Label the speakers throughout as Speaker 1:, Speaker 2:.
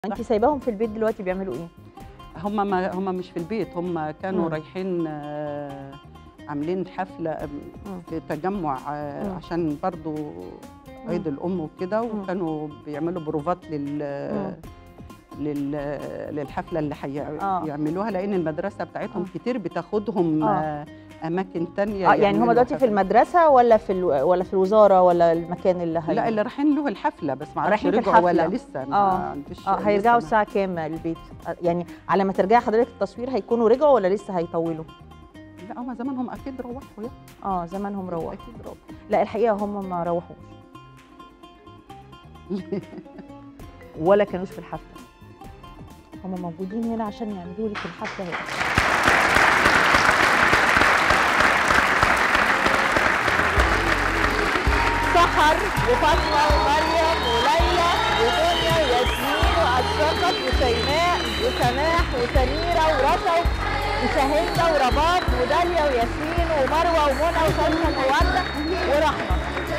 Speaker 1: انت سايباهم في البيت دلوقتي بيعملوا ايه
Speaker 2: هم ما هم مش في البيت هم كانوا
Speaker 1: مم.
Speaker 2: رايحين آه، عاملين حفله
Speaker 1: مم.
Speaker 2: في تجمع آه،
Speaker 1: مم.
Speaker 2: عشان برضو عيد الام وكده
Speaker 1: مم.
Speaker 2: وكانوا بيعملوا بروفات لل
Speaker 1: مم.
Speaker 2: لل للحفله اللي
Speaker 1: آه.
Speaker 2: هيعملوها لان المدرسه بتاعتهم
Speaker 1: آه.
Speaker 2: كتير بتاخدهم
Speaker 1: آه.
Speaker 2: آه، اماكن تانية
Speaker 1: اه يعني هم
Speaker 2: يعملوا
Speaker 1: دلوقتي في
Speaker 2: حفلات.
Speaker 1: المدرسه ولا في ال... ولا في الوزاره ولا المكان اللي هي
Speaker 2: لا اللي رايحين له الحفله بس ما اعرفش
Speaker 1: رايحين في
Speaker 2: رجعوا ولا
Speaker 1: الحفلة.
Speaker 2: لسه ما
Speaker 1: آه.
Speaker 2: عنديش
Speaker 1: اه
Speaker 2: لسه
Speaker 1: هيرجعوا
Speaker 2: ما-
Speaker 1: الساعه كام البيت آه، يعني على ما ترجعي حضرتك التصوير هيكونوا رجعوا ولا لسه هيطولوا
Speaker 2: لا هم زمانهم اكيد روحوا يعني
Speaker 1: اه زمانهم روحوا
Speaker 2: اكيد روحوا
Speaker 1: لا الحقيقه هم ما روحوش ولا كانوش في الحفله هم موجودين هنا عشان يعملوا لك الحفله هنا سحر وفاطمه ومريم وليلى ودنيا وياسمين واشرقت وشيماء وسماح وسميره ورشا وشاهندة ورباب وداليا وياسمين ومروه ومنى وسلمى وورده ورحمه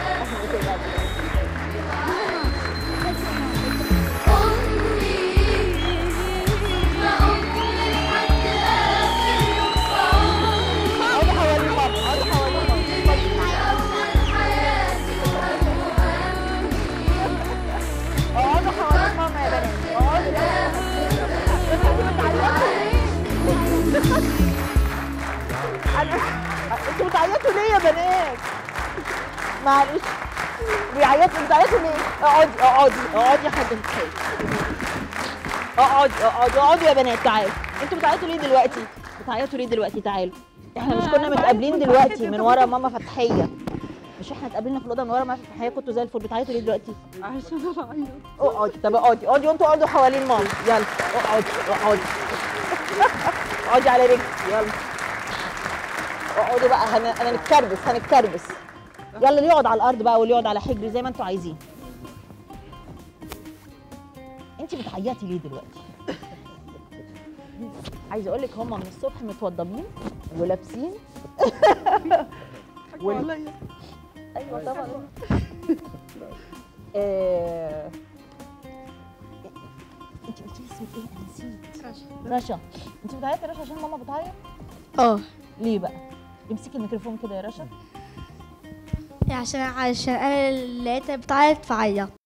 Speaker 1: اقعدوا حوالين ماما اقعدوا حوالين ماما اقعدوا حوالين ماما يا بنات اقعدوا انا انتوا بتعيطوا ليه يا بنات؟ معلش بيعيطوا بتعيطوا ليه؟ اقعدي اقعدي اقعدي يا حاجه اقعدي اقعدي اقعدي يا بنات تعالوا انتوا بتعيطوا ليه دلوقتي؟ بتعيطوا ليه دلوقتي تعالوا احنا مش كنا متقابلين دلوقتي من ورا ماما فتحيه مش احنا اتقابلنا في الاوضه من ورا ماما فتحيه كنتوا زي الفل بتعيطوا ليه دلوقتي؟
Speaker 2: عشان بعيط
Speaker 1: اقعدي طب اقعدي اقعدي وانتوا اقعدوا حوالين ماما يلا اقعدي اقعدي اقعدي على رجلي يلا اقعدوا بقى هن... هنتكربس هنتكربس يلا اللي يقعد على الارض بقى واللي يقعد على حجري زي ما انتوا عايزين انت بتعيطي ليه دلوقتي عايزه اقول لك هم من الصبح متوضبين ولابسين
Speaker 2: حكوا عليا
Speaker 1: ايوه طبعا آه، انت قلتي لي اسمك ايه انا نسيت رشا رشا انت بتعيطي يا رشا عشان ماما بتعيط
Speaker 3: اه
Speaker 1: ليه بقى امسكي الميكروفون كده يا رشا
Speaker 3: عشان عشان انا لقيتها بتعيط فعيط